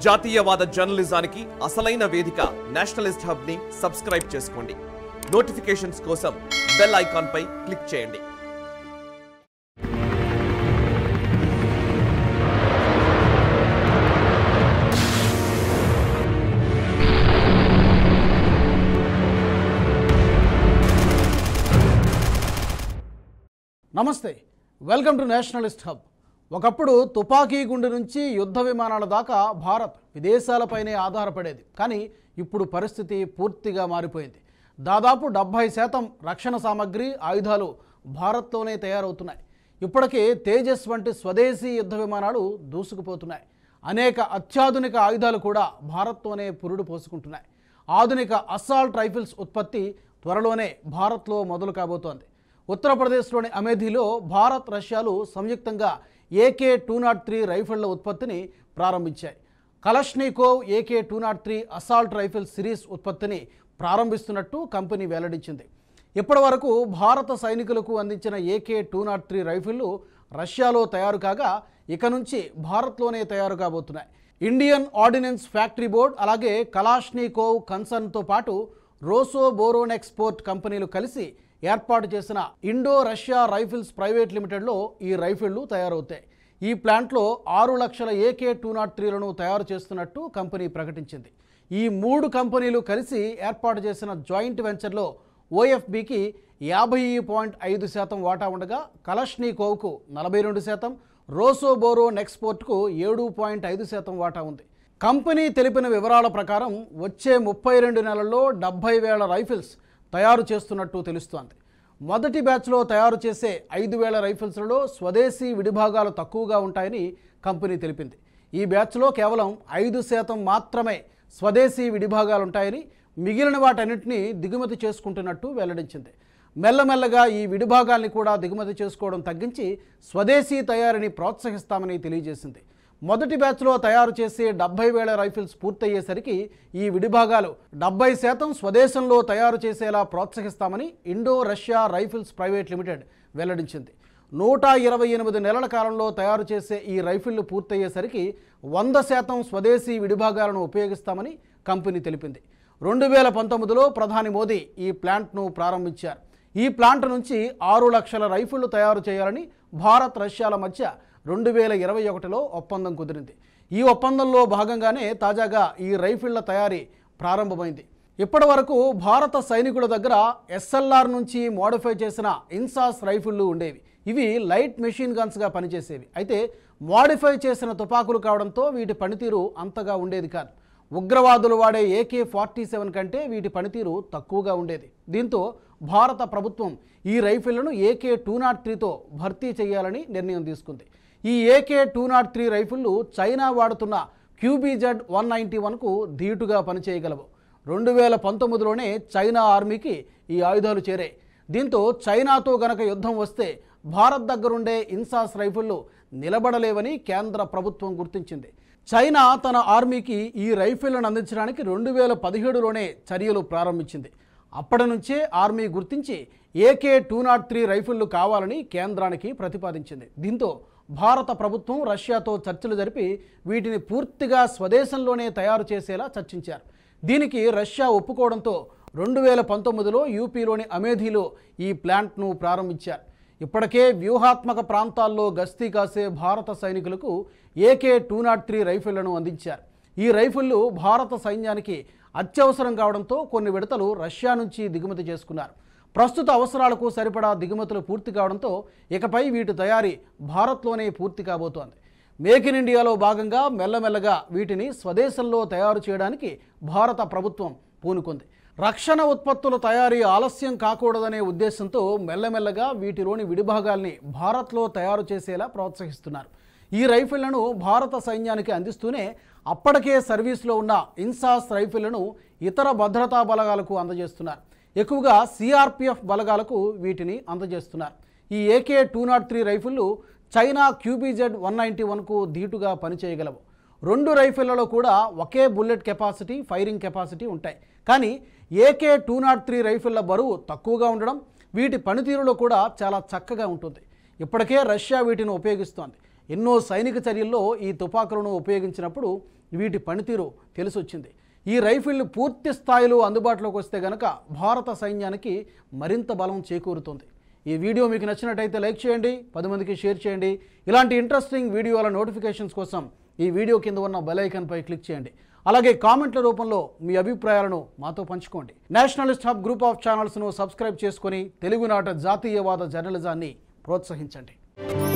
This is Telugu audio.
జాతీయవాద జర్నలిజానికి అసలైన వేదిక నేషనలిస్ట్ హబ్ ని సబ్స్క్రైబ్ చేసుకోండి నోటిఫికేషన్స్ కోసం బెల్ ఐకాన్ పై క్లిక్ చేయండి నమస్తే వెల్కమ్ టు నేషనలిస్ట్ హబ్ ఒకప్పుడు తుపాకీ గుండు నుంచి యుద్ధ విమానాల దాకా భారత్ విదేశాలపైనే ఆధారపడేది కానీ ఇప్పుడు పరిస్థితి పూర్తిగా మారిపోయింది దాదాపు డెబ్భై శాతం రక్షణ సామగ్రి ఆయుధాలు భారత్లోనే తయారవుతున్నాయి ఇప్పటికే తేజస్ వంటి స్వదేశీ యుద్ధ విమానాలు దూసుకుపోతున్నాయి అనేక అత్యాధునిక ఆయుధాలు కూడా భారత్తోనే పురుడు పోసుకుంటున్నాయి ఆధునిక అస్సాల్ట్ రైఫిల్స్ ఉత్పత్తి త్వరలోనే భారత్లో మొదలు కాబోతోంది ఉత్తరప్రదేశ్లోని అమేథీలో భారత్ రష్యాలు సంయుక్తంగా ఏకే టూ నాట్ త్రీ రైఫిళ్ల ఉత్పత్తిని ప్రారంభించాయి Kalashnikov AK two naught three assault rifle series ఉత్పత్తిని ప్రారంభిస్తున్నట్టు కంపెనీ వెల్లడించింది ఇప్పటి వరకు భారత సైనికులకు అందించిన ఏకే టూ నాట్ త్రీ రైఫిళ్లు రష్యాలో తయారు కాగా ఇక నుంచి భారత్లోనే తయారు కాబోతున్నాయి ఇండియన్ ఆర్డినెన్స్ ఫ్యాక్టరీ బోర్డ్ అలాగే కలాష్నీకోవ్ కన్సర్న్తో పాటు రోసో బోరోన్ ఎక్స్పోర్ట్ కంపెనీలు కలిసి ఏర్పాటు చేసిన ఇండో రష్యా రైఫిల్స్ ప్రైవేట్ లిమిటెడ్లో ఈ రైఫిళ్లు తయారవుతాయి ఈ ప్లాంట్లో ఆరు లక్షల ఏకే టూ నాట్ త్రీలను తయారు చేస్తున్నట్టు కంపెనీ ప్రకటించింది ఈ మూడు కంపెనీలు కలిసి ఏర్పాటు చేసిన జాయింట్ వెంచర్లో ఓఎఫ్బికి యాభై పాయింట్ ఐదు శాతం వాటా ఉండగా కలష్నీకోవ్కు నలభై రెండు శాతం రోసోబోరో నెక్స్పోర్ట్కు ఏడు పాయింట్ ఐదు శాతం వాటా ఉంది కంపెనీ తెలిపిన వివరాల ప్రకారం వచ్చే ముప్పై రెండు నెలల్లో డెబ్బై వేల రైఫిల్స్ తయారు చేస్తున్నట్టు తెలుస్తోంది మొదటి బ్యాచ్లో తయారు చేసే ఐదు వేల రైఫిల్స్లలో స్వదేశీ విడిభాగాలు తక్కువగా ఉంటాయని కంపెనీ తెలిపింది ఈ బ్యాచ్లో కేవలం ఐదు శాతం మాత్రమే స్వదేశీ విడిభాగాలు ఉంటాయని మిగిలిన వాటన్నింటినీ దిగుమతి చేసుకుంటున్నట్టు వెల్లడించింది మెల్లమెల్లగా ఈ విడిభాగాల్ని కూడా దిగుమతి చేసుకోవడం తగ్గించి స్వదేశీ తయారీని ప్రోత్సహిస్తామని తెలియజేసింది మొదటి బ్యాచ్లో తయారు చేసే డెబ్బై వేల రైఫిల్స్ పూర్తయ్యేసరికి ఈ విడిభాగాలు డెబ్బై శాతం స్వదేశంలో తయారు చేసేలా ప్రోత్సహిస్తామని Indo Russia rifles private limited వెల్లడించింది నూట ఇరవై ఎనిమిది నెలల కాలంలో తయారు చేసే ఈ రైఫిళ్లు పూర్తయ్యేసరికి వంద శాతం స్వదేశీ విడిభాగాలను ఉపయోగిస్తామని కంపెనీ తెలిపింది రెండు వేల పంతొమ్మిదిలో ప్రధాని మోదీ ఈ ప్లాంట్ను ప్రారంభించారు ఈ ప్లాంట్ నుంచి ఆరు లక్షల రైఫిళ్లు తయారు చేయాలని భారత్ రష్యాల మధ్య రెండు వేల ఇరవై ఒకటిలో ఒప్పందం కుదిరింది ఈ ఒప్పందంలో భాగంగానే తాజాగా ఈ రైఫిళ్ల తయారీ ప్రారంభమైంది ఇప్పటి వరకు భారత సైనికుల దగ్గర ఎస్ఎల్ఆర్ నుంచి మోడిఫై చేసిన ఇన్సాస్ రైఫిళ్లు ఉండేవి ఇవి లైట్ మెషిన్ గన్స్గా పనిచేసేవి అయితే మోడిఫై చేసిన తుపాకులు కావడంతో వీటి పనితీరు అంతగా ఉండేది కాదు ఉగ్రవాదులు వాడే ఏకే ఫార్టీ సెవెన్ కంటే వీటి పనితీరు తక్కువగా ఉండేది దీంతో భారత ప్రభుత్వం ఈ రైఫిళ్లను ఏకే టూ నాట్ త్రీతో భర్తీ చేయాలని నిర్ణయం తీసుకుంది ఈ ఏకే టూ నాట్ త్రీ రైఫిళ్లు చైనా వాడుతున్న క్యూబీజెడ్ వన్ నైంటీ వన్కు ధీటుగా పనిచేయగలవు రెండు వేల పంతొమ్మిదిలోనే చైనా ఆర్మీకి ఈ ఆయుధాలు చేరాయి దీంతో చైనాతో గనక యుద్ధం వస్తే భారత్ దగ్గరుండే ఇన్సాస్ రైఫిళ్లు నిలబడలేవని కేంద్ర ప్రభుత్వం గుర్తించింది చైనా తన ఆర్మీకి ఈ రైఫిళ్లను అందించడానికి రెండు వేల పదిహేడులోనే చర్యలు ప్రారంభించింది అప్పటి నుంచే ఆర్మీ గుర్తించి ఏకే టూ నాట్ త్రీ రైఫిళ్లు కావాలని కేంద్రానికి ప్రతిపాదించింది దీంతో భారత ప్రభుత్వం రష్యాతో చర్చలు జరిపి వీటిని పూర్తిగా స్వదేశంలోనే తయారు చేసేలా చర్చించారు దీనికి రష్యా ఒప్పుకోవడంతో రెండు వేల పంతొమ్మిదిలో యూపీలోని అమేధీలో ఈ ప్లాంట్ను ప్రారంభించారు ఇప్పటికే వ్యూహాత్మక ప్రాంతాల్లో గస్తీ కాసే భారత సైనికులకు ఏకే టూ నాట్ త్రీ రైఫిళ్లను అందించారు ఈ రైఫిళ్లు భారత సైన్యానికి అత్యవసరం కావడంతో కొన్ని విడతలు రష్యా నుంచి దిగుమతి చేసుకున్నారు ప్రస్తుత అవసరాలకు సరిపడా దిగుమతులు పూర్తి కావడంతో ఇకపై వీటి తయారీ భారత్లోనే పూర్తి కాబోతోంది మేక్ ఇన్ ఇండియాలో భాగంగా మెల్లమెల్లగా వీటిని స్వదేశంలో తయారు చేయడానికి భారత ప్రభుత్వం పూనుకుంది రక్షణ ఉత్పత్తుల తయారీ ఆలస్యం కాకూడదనే ఉద్దేశంతో మెల్లమెల్లగా వీటిలోని విడిభాగాల్ని భారత్లో తయారు చేసేలా ప్రోత్సహిస్తున్నారు ఈ రైఫిళ్లను భారత సైన్యానికి అందిస్తూనే అప్పటికే సర్వీస్లో ఉన్న ఇన్సాస్ రైఫిళ్లను ఇతర భద్రతా బలగాలకు అందజేస్తున్నారు ఎక్కువగా సిఆర్పిఎఫ్ బలగాలకు వీటిని అందజేస్తున్నారు ఈ ఏకే టూ నాట్ త్రీ రైఫిళ్లు చైనా క్యూబీజెడ్ వన్ నైంటీ వన్కు ధీటుగా పనిచేయగలవు రెండు రైఫిళ్లలో కూడా ఒకే బుల్లెట్ కెపాసిటీ ఫైరింగ్ కెపాసిటీ ఉంటాయి కానీ ఏకే టూ నాట్ త్రీ రైఫిళ్ల బరువు తక్కువగా ఉండడం వీటి పనితీరులో కూడా చాలా చక్కగా ఉంటుంది ఇప్పటికే రష్యా వీటిని ఉపయోగిస్తోంది ఎన్నో సైనిక చర్యల్లో ఈ తుపాకులను ఉపయోగించినప్పుడు వీటి పనితీరు తెలిసొచ్చింది ఈ రైఫిళ్లు పూర్తి స్థాయిలో అందుబాటులోకి వస్తే గనక భారత సైన్యానికి మరింత బలం చేకూరుతుంది ఈ వీడియో మీకు నచ్చినట్టయితే లైక్ చేయండి పది మందికి షేర్ చేయండి ఇలాంటి ఇంట్రెస్టింగ్ వీడియోల నోటిఫికేషన్స్ కోసం ఈ వీడియో కింద ఉన్న బెల్ ఐకాన్పై క్లిక్ చేయండి అలాగే కామెంట్ల రూపంలో మీ అభిప్రాయాలను మాతో పంచుకోండి నేషనలిస్ట్ హబ్ గ్రూప్ ఆఫ్ ఛానల్స్ను సబ్స్క్రైబ్ చేసుకొని తెలుగునాట జాతీయవాద జర్నలిజాన్ని ప్రోత్సహించండి